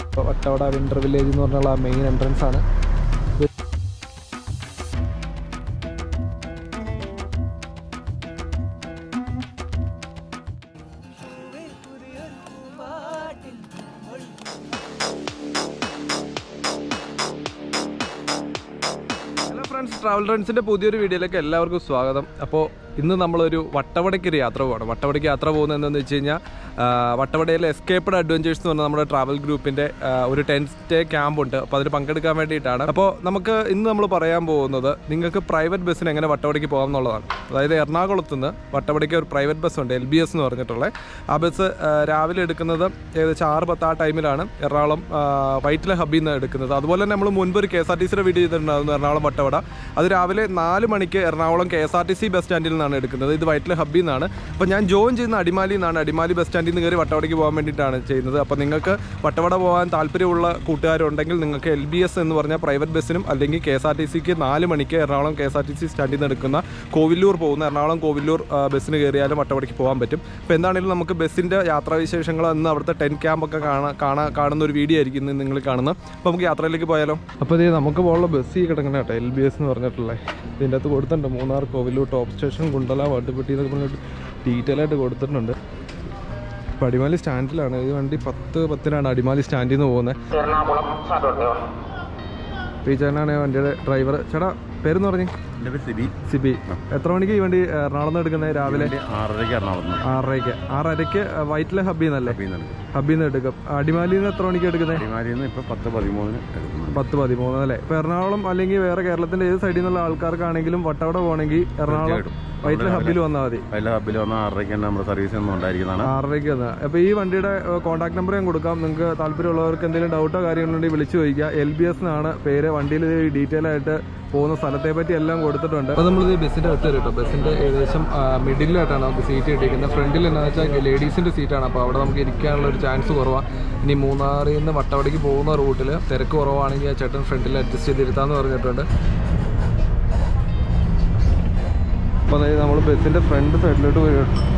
Vattavada winter village എന്ന് പറഞ്ഞുള്ള main entrance ആണ് ഹലോ ഫ്രണ്ട്സ് ട്രാവൽ ഫ്രണ്ട്സിൻ്റെ പുതിയൊരു വീഡിയോയിലേക്ക് എല്ലാവർക്കും സ്വാഗതം അപ്പോൾ ഇന്ന് നമ്മളൊരു വട്ടവടയ്ക്ക് ഒരു യാത്ര പോകണം വട്ടവടയ്ക്ക് യാത്ര പോകുന്നത് എന്താണെന്ന് വെച്ച് കഴിഞ്ഞാൽ ആ, വട്ടവടയിലെ എസ്കേപ്ഡ് അഡ്വഞ്ചേഴ്സ് എന്ന് പറഞ്ഞ നമ്മുടെ ട്രാവൽ ഗ്രൂപ്പിൻ്റെ ആ, ഒരു ടെൻ സ്റ്റേ ക്യാമ്പ് ഉണ്ട് അപ്പോൾ അതിൽ പങ്കെടുക്കാൻ വേണ്ടിയിട്ടാണ് അപ്പോൾ നമുക്ക് ഇന്ന് നമ്മൾ പറയാൻ പോകുന്നത് നിങ്ങൾക്ക് പ്രൈവറ്റ് ബസ്സിന് എങ്ങനെ വട്ടവടയ്ക്ക് പോകാം എന്നുള്ളതാണ് അതായത് എറണാകുളത്ത് നിന്ന് വട്ടവടയ്ക്ക് ഒരു പ്രൈവറ്റ് ബസ് ഉണ്ട് എൽ ബി എസ് എന്ന് പറഞ്ഞിട്ടുള്ളത് ആ ബസ് ആ, രാവിലെ എടുക്കുന്നത് ഏകദേശം ആറ് പത്ത് ആ ടൈമിലാണ് എറണാകുളം ആ, വൈറ്റില ഹബ്ബിൽ നിന്ന് എടുക്കുന്നത് അതുപോലെ തന്നെ നമ്മൾ മുൻപ് ഒരു കെ എസ് ആർ ടി സിയുടെ വീഡിയോ ചെയ്തിട്ടുണ്ടായിരുന്നു എറണാകുളം വട്ടവട അത് രാവിലെ നാല് മണിക്ക് Ernakulam K S R T C bus സ്റ്റാൻഡിൽ നിന്നാണ് എടുക്കുന്നത് ഇത് വൈറ്റില ഹബ്ബിൽ നിന്നാണ് അപ്പോൾ ഞാൻ ജോയിൻ ചെയ്യുന്ന അടിമാലിയിൽ നിന്നാണ് അടിമാലി ബസ് സ്റ്റാൻഡിൽ നിന്ന് കയറി വട്ടവടയ്ക്ക് പോകാൻ വേണ്ടിയിട്ടാണ് ചെയ്യുന്നത് അപ്പോൾ നിങ്ങൾക്ക് വട്ടവട പോകാൻ താല്പര്യമുള്ള കൂട്ടുകാരുണ്ടെങ്കിൽ നിങ്ങൾക്ക് എൽ ബി എസ് എന്ന് പറഞ്ഞ പ്രൈവറ്റ് ബസ്സിനും അല്ലെങ്കിൽ കെ എസ് ആർ ടി സിക്ക് നാല് മണിക്ക് Ernakulam K S R T C സ്റ്റാൻഡിൽ നിന്ന് എടുക്കുന്ന കോവില്ലൂർ പോകുന്ന എറണാകുളം കോവില്ലൂർ ആ, ബസ്സിന് കയറിയാലും വട്ടവടയ്ക്ക് പോകാൻ പറ്റും അപ്പോൾ എന്താണെങ്കിലും നമുക്ക് ബസ്സിൻ്റെ യാത്രാവിശേഷങ്ങൾ എന്ന് അവിടുത്തെ ടെൻ ക്യാമ്പൊക്കെ കാണാൻ കാണാൻ കാണുന്ന ഒരു വീഡിയോ ആയിരിക്കും ഇന്ന് നിങ്ങൾ കാണുന്നത് അപ്പോൾ നമുക്ക് യാത്രയിലേക്ക് പോയാലോ അപ്പോൾ ഇത് നമുക്ക് പോകാനുള്ള ബസ് ഈ കിടക്കണ കേട്ടോ എൽ ബി എസ് എന്ന് പറഞ്ഞിട്ടുള്ളത് ഇതിൻ്റെ അകത്ത് കൊടുത്തിട്ടുണ്ട് മൂന്നാർ കോവിലൂർ ടോപ്പ് സ്റ്റേഷൻ കുണ്ടല വാട്ടുപെട്ടി എന്നൊക്കെ പറഞ്ഞിട്ട് ഡീറ്റെയിൽ ആയിട്ട് കൊടുത്തിട്ടുണ്ട് ഇപ്പോൾ അടിമാലി സ്റ്റാൻഡിലാണ് ഈ വണ്ടി പത്ത് പത്തിനാണ് അടിമാലി സ്റ്റാൻഡിൽ നിന്ന് പോകുന്നത് അപ്പോൾ ഈ ചേട്ടനാണ് വണ്ടിയുടെ ഡ്രൈവർ ചേട്ടാ പേരെന്ന് പറഞ്ഞേ എൻ്റെ പേര് സിബി സിബി എത്ര മണിക്ക് ഈ വണ്ടി എറണാകുളം നിന്ന് എടുക്കുന്നത് രാവിലെ എൻ്റെ ആറരയ്ക്ക് എറണാകുളത്ത് ആറരയ്ക്ക് ആറരയ്ക്ക് വൈറ്റിലെ ഹബ്ബിൽ നിന്നല്ലേ നിന്ന് ഹബ്ബിൽ നിന്ന് എടുക്കും അടിമാലിയിൽ നിന്ന് എത്ര മണിക്ക് എടുക്കുന്നത് അടിമാലിയിൽ നിന്ന് ഇപ്പോൾ പത്ത് പതിമൂന്നിന് എടുക്കുന്നു പത്ത് പതിമൂന്ന് അല്ലേ ഇപ്പൊ എറണാകുളം അല്ലെങ്കിൽ വേറെ കേരളത്തിന്റെ ഏത് സൈഡിൽ നിന്നുള്ള ആൾക്കാർക്കാണെങ്കിലും വട്ടവട പോകണമെങ്കിൽ എറണാകുളം തീർച്ചയായിട്ടും. വൈറ്റിലെ ഹബ്ബിൽ വന്നാൽ മതി അതിലെ ഹബ്ബിൽ വന്ന ആറരയ്ക്ക് തന്നെ നമ്മുടെ സർവീസ് ഒന്നും ഉണ്ടായിരിക്കുന്നതാണ് ആറരയ്ക്ക് വന്നാൽ അപ്പോൾ ഈ വണ്ടിയുടെ കോൺടാക്ട് നമ്പർ ഞാൻ കൊടുക്കാം നിങ്ങൾക്ക് താല്പര്യമുള്ളവർക്ക് എന്തെങ്കിലും ഡൗട്ടോ കാര്യങ്ങളുണ്ടെങ്കിൽ വിളിച്ചു ചോദിക്കുക എൽ ബി എസ് എന്നാണ് പേര് വണ്ടിയിൽ ഡീറ്റെയിൽ ആയിട്ട് പോകുന്ന സ്ഥലത്തെ പറ്റി എല്ലാം കൊടുത്തിട്ടുണ്ട് അപ്പോൾ നമ്മൾ ബസ്സിൻ്റെ അകത്ത് കയറി കേട്ടോ ബസ്സിൻ്റെ ഏകദേശം മിഡിലായിട്ടാണ് നമുക്ക് സീറ്റ് കിട്ടിയിരിക്കുന്നത് ഫ്രണ്ടിൽ എന്താ വെച്ചാൽ ലേഡീസിൻ്റെ സീറ്റാണ് അപ്പോൾ അവിടെ നമുക്ക് ഇരിക്കാനുള്ള ഒരു ചാൻസ് കുറവാണ് ഇനി മൂന്നാറിൽ നിന്ന് വട്ടവടയ്ക്ക് പോകുന്ന റൂട്ടിൽ തിരക്ക് കുറവാണെങ്കിൽ ആ ചേട്ടൻ ഫ്രണ്ടിൽ അഡ്ജസ്റ്റ് ചെയ്തിരുത്താന്ന് പറഞ്ഞിട്ടുണ്ട് അപ്പോൾ അതായത് നമ്മൾ ബസ്സിൻ്റെ ഫ്രണ്ട് സൈഡിലോട്ട് പോയി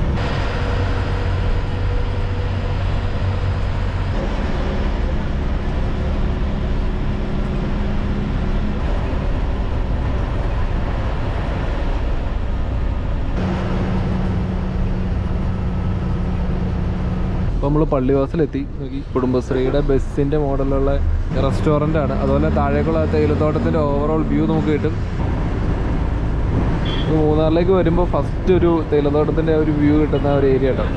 അപ്പോൾ നമ്മൾ പള്ളിവാസലെത്തി നോക്കി കുടുംബശ്രീയുടെ ബസ്സിൻ്റെ മോഡലുള്ള റെസ്റ്റോറൻ്റ് ആണ് അതുപോലെ താഴേക്കുള്ള തേയിലത്തോട്ടത്തിൻ്റെ ഓവറോൾ വ്യൂ നമുക്ക് കിട്ടും ഇത് മൂന്നാറിലേക്ക് വരുമ്പോൾ ഫസ്റ്റ് ഒരു തേയിലത്തോട്ടത്തിൻ്റെ ഒരു വ്യൂ കിട്ടുന്ന ഒരു ഏരിയ കേട്ടോ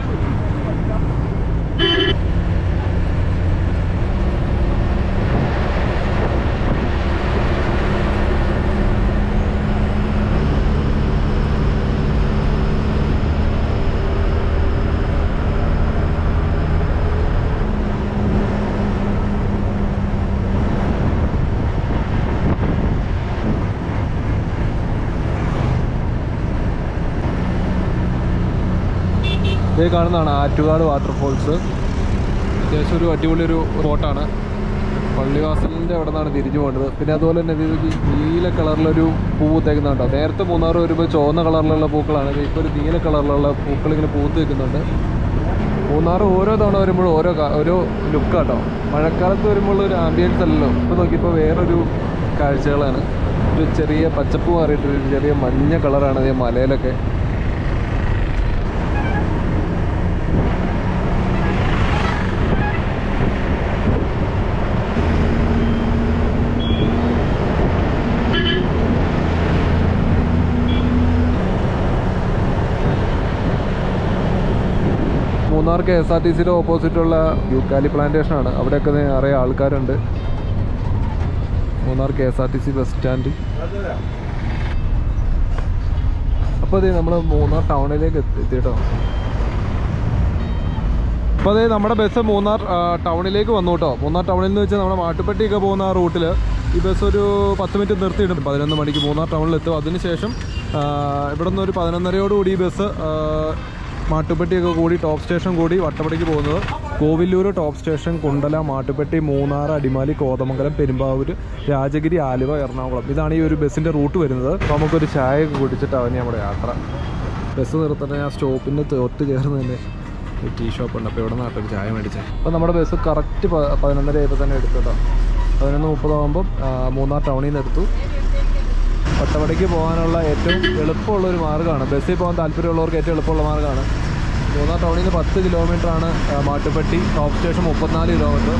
ഇത് കാണുന്നതാണ് ആറ്റുകാട് വാട്ടർഫോൾസ് അത്യാവശ്യം ഒരു അടിപൊളി ഒരു സ്പോട്ടാണ് പള്ളിവാസലിൻ്റെ അവിടെ നിന്നാണ് തിരിഞ്ഞു പോകേണ്ടത് പിന്നെ അതുപോലെ തന്നെ ഇത് ഈ നീല കളറിലൊരു പൂ തേക്കുന്നുണ്ടോ നേരത്തെ മൂന്നാർ വരുമ്പോൾ ചുവന്ന കളറിലുള്ള പൂക്കളാണ് ഇത് ഇപ്പോൾ ഒരു നീല കളറിലുള്ള പൂക്കൾ ഇങ്ങനെ പൂത്ത് നിൽക്കുന്നുണ്ട് മൂന്നാർ ഓരോ തവണ വരുമ്പോഴും ഓരോ കാ- ഓരോ ലുക്കാട്ടോ മഴക്കാലത്ത് വരുമ്പോൾ ഒരു ആംബിയൻസ് അല്ലല്ലോ ഇപ്പോൾ നോക്കിയപ്പോൾ വേറൊരു കാഴ്ചകളാണ് ഒരു ചെറിയ പച്ചപ്പ് മാറിയിട്ട് ഒരു ചെറിയ മഞ്ഞ കളറാണ് ഈ മലയിലൊക്കെ Munnar K S R T സിയുടെ ഓപ്പോസിറ്റുള്ള യൂക്കാലി പ്ലാന്റേഷൻ ആണ് അവിടെയൊക്കെ നിറയെ ആൾക്കാരുണ്ട് Munnar K S R T C bus stand അപ്പോൾ അതെ നമ്മൾ മൂന്നാർ ടൗണിലേക്ക് എത്തി എത്തി കേട്ടോ അപ്പോൾ അതെ നമ്മുടെ ബസ് മൂന്നാർ ആ, ടൗണിലേക്ക് വന്നു കേട്ടോ മൂന്നാർ ടൗണിൽ നിന്ന് വെച്ചാൽ നമ്മുടെ മാട്ടുപ്പെട്ടിയൊക്കെ പോകുന്ന ആ റൂട്ടിൽ ഈ ബസ് ഒരു പത്ത് മിനിറ്റ് നിർത്തിയിടും പതിനൊന്ന് മണിക്ക് മൂന്നാർ ടൗണിലെത്തും അതിനുശേഷം ആ, ഇവിടെ നിന്ന് ഒരു പതിനൊന്നരയോടുകൂടി ഈ ബസ് ആ, മാട്ടുപ്പെട്ടിയൊക്കെ കൂടി ടോപ്പ് സ്റ്റേഷൻ കൂടി വട്ടപ്പടിക്ക് പോകുന്നത് കോവില്ലൂർ ടോപ്പ് സ്റ്റേഷൻ കുണ്ടല മാട്ടുപ്പെട്ടി മൂന്നാർ അടിമാലി കോതമംഗലം പെരുമ്പാവൂർ രാജഗിരി ആലുവ എറണാകുളം ഇതാണ് ഈ ഒരു ബസ്സിൻ്റെ റൂട്ട് വരുന്നത് അപ്പോൾ നമുക്കൊരു ചായ ഒക്കെ കുടിച്ചിട്ടാണ് ഇനി നമ്മുടെ യാത്ര ബസ് നിർത്തുന്ന ആ സ്റ്റോപ്പിൻ്റെ തൊട്ട് ചേർന്ന് തന്നെ ഒരു ടീ ഷോപ്പ് ഉണ്ട് അപ്പോൾ ഇവിടെ നിന്നാട്ടൊരു ചായ മേടിച്ചേ അപ്പോൾ നമ്മുടെ ബസ് കറക്റ്റ് പതിനൊന്നര ആയപ്പോൾ തന്നെ എടുത്തു കേട്ടോ പതിനൊന്ന് മുപ്പതാകുമ്പം മൂന്നാർ ടൗണിൽ നിന്ന് എടുത്തു ഒട്ടവടയ്ക്ക് പോകാനുള്ള ഏറ്റവും എളുപ്പമുള്ള ഒരു മാർഗ്ഗമാണ് ബസ്സിൽ പോകാൻ താല്പര്യമുള്ളവർക്ക് ഏറ്റവും എളുപ്പമുള്ള മാർഗ്ഗമാണ് മൂന്നാർ ടൗണിൽ നിന്ന് പത്ത് കിലോമീറ്റർ ആണ് ആ, മാട്ടുപ്പെട്ടി ടോപ്പ് സ്റ്റേഷൻ മുപ്പത്തിനാല് കിലോമീറ്റർ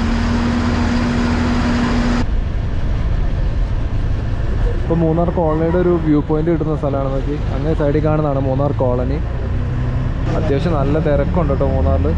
ഇപ്പോൾ മൂന്നാർ കോളനിയുടെ ഒരു വ്യൂ പോയിന്റ് കിട്ടുന്ന സ്ഥലമാണ് നോക്കി അങ്ങേ സൈഡിൽ കാണുന്നതാണ് മൂന്നാർ കോളനി അത്യാവശ്യം നല്ല തിരക്കുണ്ട് കേട്ടോ മൂന്നാറിൽ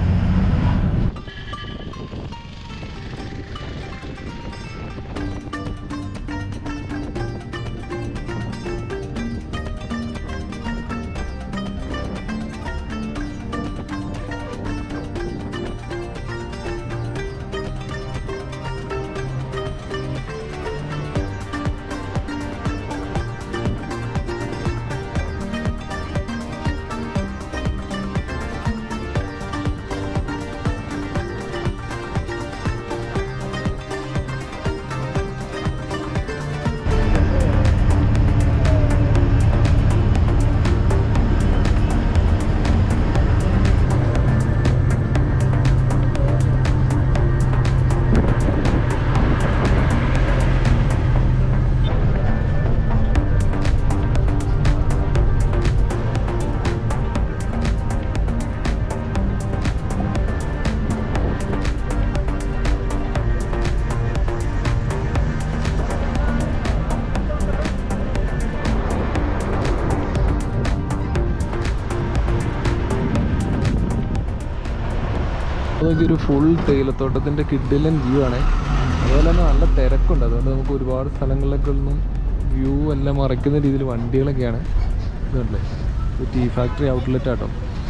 നോക്കി ഒരു ഫുൾ തേയിലത്തോട്ടത്തിൻ്റെ കിഡിലൻ വ്യൂ ആണ് അതുപോലെ തന്നെ നല്ല തിരക്കുണ്ട് അതുകൊണ്ട് നമുക്ക് ഒരുപാട് സ്ഥലങ്ങളിലൊക്കെ ഒന്നും വ്യൂ എല്ലാം മറയ്ക്കുന്ന രീതിയിൽ വണ്ടികളൊക്കെയാണ് ഇതുണ്ടല്ലേ ഇത് ടീ ഫാക്ടറി ഔട്ട്ലെറ്റ് ആട്ടോ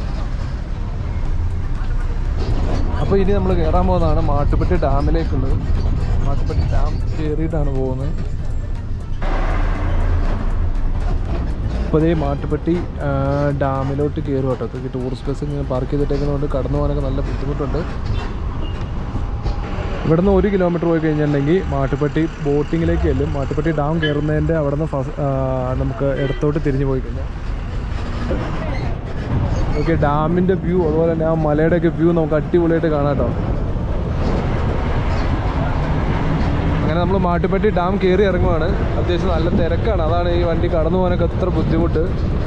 അപ്പോൾ ഇനി നമ്മൾ കയറാൻ പോകുന്നതാണ് മാട്ടുപ്പെട്ടി ഡാമിലേക്കുള്ളത് മാട്ടുപ്പെട്ടി ഡാം കയറിയിട്ടാണ് പോകുന്നത് അപ്പോൾ ഇതേ മാട്ടുപ്പെട്ടി ആ, ഡാമിലോട്ട് കയറും കേട്ടോ ഇതൊക്കെ ടൂറിസ്റ്റ് ബസ് ഇങ്ങനെ പാർക്ക് ചെയ്തിട്ടേക്കുന്നതുകൊണ്ട് കടന്നു പോകാനൊക്കെ നല്ല ബുദ്ധിമുട്ടുണ്ട് ഇവിടുന്ന് ഒരു കിലോമീറ്റർ പോയി കഴിഞ്ഞിട്ടുണ്ടെങ്കിൽ മാട്ടുപ്പെട്ടി ബോട്ടിങ്ങിലേക്ക് ചെല്ലും മാട്ടുപ്പെട്ടി ഡാം കയറുന്നതിൻ്റെ അവിടെ നിന്ന് ഫസ് ആ, നമുക്ക് ഇടത്തോട്ട് തിരിഞ്ഞു പോയി കഴിഞ്ഞാൽ ഓക്കെ ഡാമിൻ്റെ വ്യൂ അതുപോലെ തന്നെ ആ മലയുടെയൊക്കെ വ്യൂ നമുക്ക് അടിപൊളിയായിട്ട് കാണാം കേട്ടോ അങ്ങനെ നമ്മൾ മാട്ടുപ്പെട്ടി ഡാം കയറി ഇറങ്ങുവാണ് അത്യാവശ്യം നല്ല തിരക്കാണ് അതാണ് ഈ വണ്ടി കടന്നു പോകാനൊക്കെ അത്ര ബുദ്ധിമുട്ട്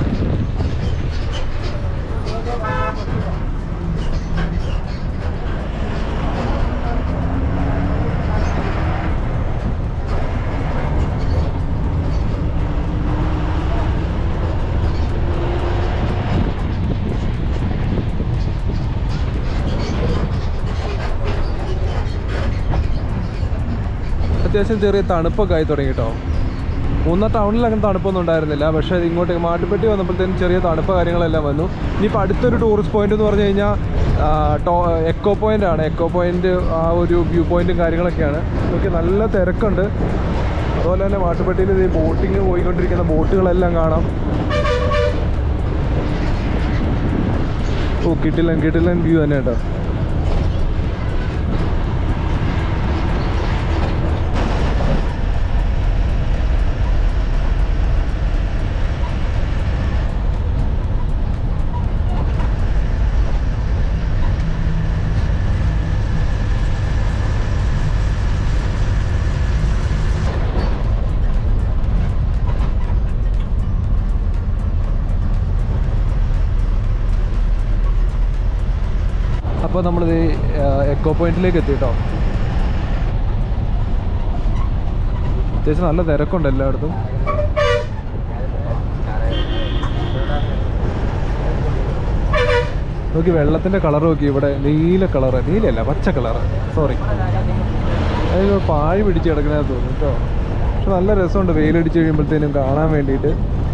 അത്യാവശ്യം ചെറിയ തണുപ്പൊക്കെ ആയി തുടങ്ങി കേട്ടോ മൂന്നാർ ടൗണിൽ അങ്ങനെ തണുപ്പൊന്നും ഉണ്ടായിരുന്നില്ല പക്ഷേ ഇങ്ങോട്ട് മാട്ടുപ്പെട്ടി വന്നപ്പോഴത്തേനും ചെറിയ തണുപ്പ് കാര്യങ്ങളെല്ലാം വന്നു ഇനിയിപ്പോൾ അടുത്തൊരു ടൂറിസ്റ്റ് പോയിന്റ് എന്ന് പറഞ്ഞു കഴിഞ്ഞാൽ ആ, ടോ എക്കോ പോയിന്റ് ആണ് എക്കോ പോയിന്റ് ആ ഒരു വ്യൂ പോയിന്റും കാര്യങ്ങളൊക്കെയാണ് ഇതൊക്കെ നല്ല തിരക്കുണ്ട് അതുപോലെ തന്നെ മാട്ടുപ്പെട്ടിയിൽ ഈ ബോട്ടിങ് പോയിക്കൊണ്ടിരിക്കുന്ന ബോട്ടുകളെല്ലാം കാണാം ഓ കിട്ടില്ല കിട്ടില്ല വ്യൂ തന്നെ കേട്ടോ അപ്പോൾ നമ്മളിത് എക്കോ പോയിന്റിലേക്ക് എത്തി കേട്ടോ അത്യാവശ്യം നല്ല തിരക്കുണ്ട് എല്ലായിടത്തും നോക്കി വെള്ളത്തിൻ്റെ കളർ നോക്കി ഇവിടെ നീല കളറ് നീലയല്ല പച്ച കളറ് സോറി അതിൽ പാഴ് പിടിച്ച് കിടക്കണത് തോന്നുന്നു കേട്ടോ പക്ഷെ നല്ല രസമുണ്ട് വെയിലടിച്ച് കഴിയുമ്പോഴത്തേനും കാണാൻ വേണ്ടിയിട്ട്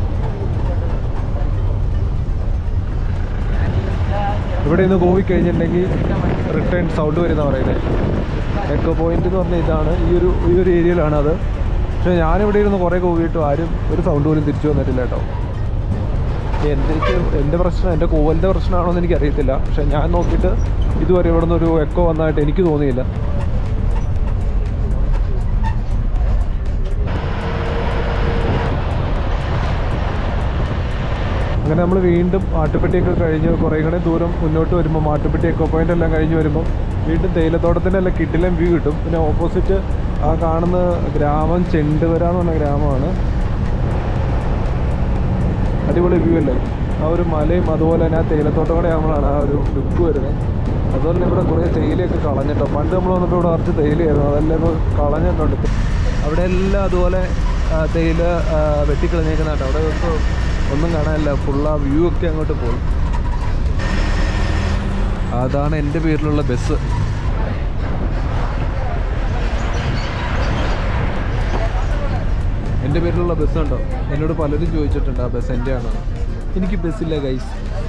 ഇവിടെ നിന്ന് പോയി കഴിഞ്ഞിട്ടുണ്ടെങ്കിൽ റിട്ടേൺ സൗണ്ട് വരുന്ന പറയുന്നത് എക്കോ പോയിന്റ് എന്ന് പറഞ്ഞാൽ ഇതാണ് ഈ ഒരു ഈ ഒരു ഏരിയയിലാണ് അത് പക്ഷേ ഞാനിവിടെ ഇരുന്ന് കുറേ കൂവിയിട്ടും ആരും ഒരു സൗണ്ട് പോലും തിരിച്ചു വന്നിട്ടില്ല കേട്ടോ എൻ്റെ എൻ്റെ പ്രശ്നം എൻ്റെ കോവലിൻ്റെ പ്രശ്നമാണോ എന്ന് എനിക്കറിയത്തില്ല പക്ഷേ ഞാൻ നോക്കിയിട്ട് ഇതുവരെ ഇവിടെ നിന്ന് ഒരു എക്കോ വന്നതായിട്ട് എനിക്ക് തോന്നിയില്ല അങ്ങനെ നമ്മൾ വീണ്ടും മാട്ടുപ്പെട്ടിയൊക്കെ കഴിഞ്ഞ് കുറേ കൂടെ ദൂരം മുന്നോട്ട് വരുമ്പോൾ മാട്ടുപ്പെട്ടി എക്കോ പോയിന്റ് എല്ലാം കഴിഞ്ഞ് വരുമ്പോൾ വീണ്ടും തേയിലത്തോട്ടത്തിൻ്റെ എല്ലാം കിട്ടിലും വ്യൂ കിട്ടും പിന്നെ ഓപ്പോസിറ്റ് ആ കാണുന്ന ഗ്രാമം ചെണ്ടുവര എന്ന് പറഞ്ഞ ഗ്രാമമാണ് അടിപൊളി വ്യൂ അല്ലേ ആ ഒരു മലയും അതുപോലെ തന്നെ ആ തേയിലത്തോട്ടം കൂടെ ആകുമ്പോഴാണ് ആ ഒരു ലുക്ക് വരുന്നത് അതുപോലെ തന്നെ ഇവിടെ കുറേ തേയിലയൊക്കെ കളഞ്ഞിട്ടോ പണ്ട് നമ്മൾ വന്നപ്പോൾ ഇവിടെ കുറച്ച് തേയിലയായിരുന്നു അതെല്ലാം ഇപ്പോൾ കളഞ്ഞിട്ടുണ്ട് അവിടെ എല്ലാം അതുപോലെ ആ, തേയില ആ, വെട്ടിക്കളഞ്ഞേക്കുന്ന കേട്ടോ അവിടെ ഇപ്പോൾ ഒന്നും കാണാനില്ല ഫുൾ ആ വ്യൂ ഒക്കെ അങ്ങോട്ട് പോയി അതാണ് എൻ്റെ പേരിലുള്ള ബസ് എൻ്റെ പേരിലുള്ള ബസ് ഉണ്ടോ എന്നോട് പലരും ചോദിച്ചിട്ടുണ്ട് ആ ബസ് എൻ്റെ ആണോ എനിക്ക് ബസ്സില്ല ഗൈസ്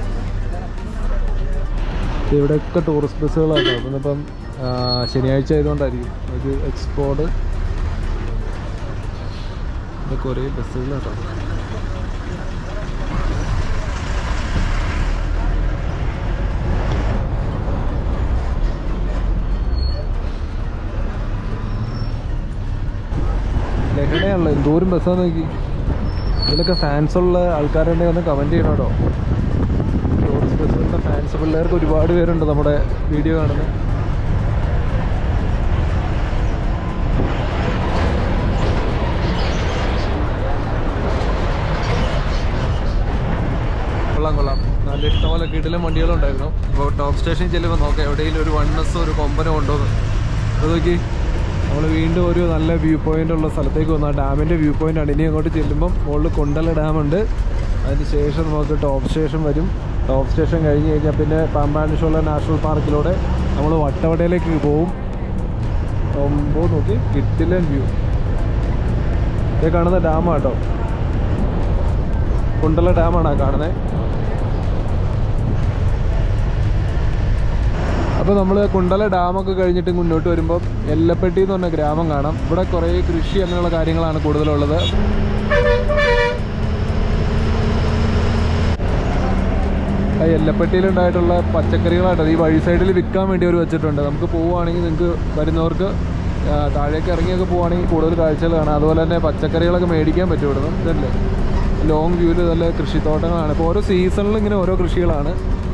ഇവിടെയൊക്കെ ടൂറിസ്റ്റ് ബസ്സുകളാണ് അപ്പം ഇപ്പം ആ, ശനിയാഴ്ച ആയതുകൊണ്ടായിരിക്കും ഒരു എക്സ്പോർട്ട് ഇതൊക്കെ ഒരേ ബസ്സുകളാട്ടോ ലഹണയാണല്ലോ എന്തോരം ബസ്സാന്ന് നോക്കി ഇതിലൊക്കെ ഫാൻസ് ഉള്ള ആൾക്കാരുണ്ടെങ്കിൽ ഒന്ന് കമൻറ്റ് ചെയ്യണം കേട്ടോ ടൂറിസ്റ്റ് ബസ്സുകളുടെ ഫാൻസ് പിള്ളേർക്ക് ഒരുപാട് പേരുണ്ട് നമ്മുടെ വീഡിയോ കാണുന്നത് കൊള്ളാം കൊള്ളാം നല്ല ഇഷ്ടംപോലെ കിടിലം വണ്ടികളുണ്ടായിരുന്നു അപ്പോൾ ടോപ്പ് സ്റ്റേഷനിൽ ചെല്ലുമ്പോൾ നോക്കാം എവിടെയെങ്കിലും ഒരു വണ്ണസ് ഒരു കൊമ്പനോ ഉണ്ടോന്ന് അത് നോക്കി നമ്മൾ വീണ്ടും ഒരു നല്ല വ്യൂ പോയിന്റ് ഉള്ള സ്ഥലത്തേക്ക് വന്നു ആ ഡാമിൻ്റെ വ്യൂ പോയിന്റ് ആണ് ഇനി അങ്ങോട്ട് ചെല്ലുമ്പം മുകളിൽ കൊണ്ടല ഡാമുണ്ട് അതിന് ശേഷം നമുക്ക് ടോപ്പ് സ്റ്റേഷൻ വരും ടോപ്പ് സ്റ്റേഷൻ കഴിഞ്ഞ് കഴിഞ്ഞാൽ പിന്നെ പാമ്പാനിഷുള്ള നാഷണൽ പാർക്കിലൂടെ നമ്മൾ വട്ടവടയിലേക്ക് പോവും ഒമ്പത് നോക്കി കിട്ടില്ല വ്യൂ ഇത് കാണുന്ന ഡാമാട്ടോ കുണ്ടല ഡാമാണ് ആ കാണുന്നത് അപ്പോൾ നമ്മൾ കുണ്ടല ഡാമൊക്കെ കഴിഞ്ഞിട്ട് മുന്നോട്ട് വരുമ്പോൾ എല്ലപ്പെട്ടി എന്ന് പറഞ്ഞ ഗ്രാമം കാണാം ഇവിടെ കുറേ കൃഷി അങ്ങനെയുള്ള കാര്യങ്ങളാണ് കൂടുതലുള്ളത് ആ എല്ലപ്പെട്ടിയിലുണ്ടായിട്ടുള്ള പച്ചക്കറികളായിട്ട് ഈ വഴി സൈഡിൽ വിൽക്കാൻ വേണ്ടി അവർ വെച്ചിട്ടുണ്ട് നമുക്ക് പോവുകയാണെങ്കിൽ നിങ്ങൾക്ക് വരുന്നവർക്ക് ആ, താഴേക്ക് ഇറങ്ങിയൊക്കെ പോവുകയാണെങ്കിൽ കൂടുതൽ കാഴ്ചകൾ കാണാം അതുപോലെ തന്നെ പച്ചക്കറികളൊക്കെ മേടിക്കാൻ പറ്റും ഇവിടെ നിന്ന് ഇതല്ലേ ലോങ് വ്യൂവിൽ നല്ല കൃഷിത്തോട്ടങ്ങളാണ് ഇപ്പോൾ ഓരോ സീസണിലും ഇങ്ങനെ ഓരോ കൃഷികളാണ്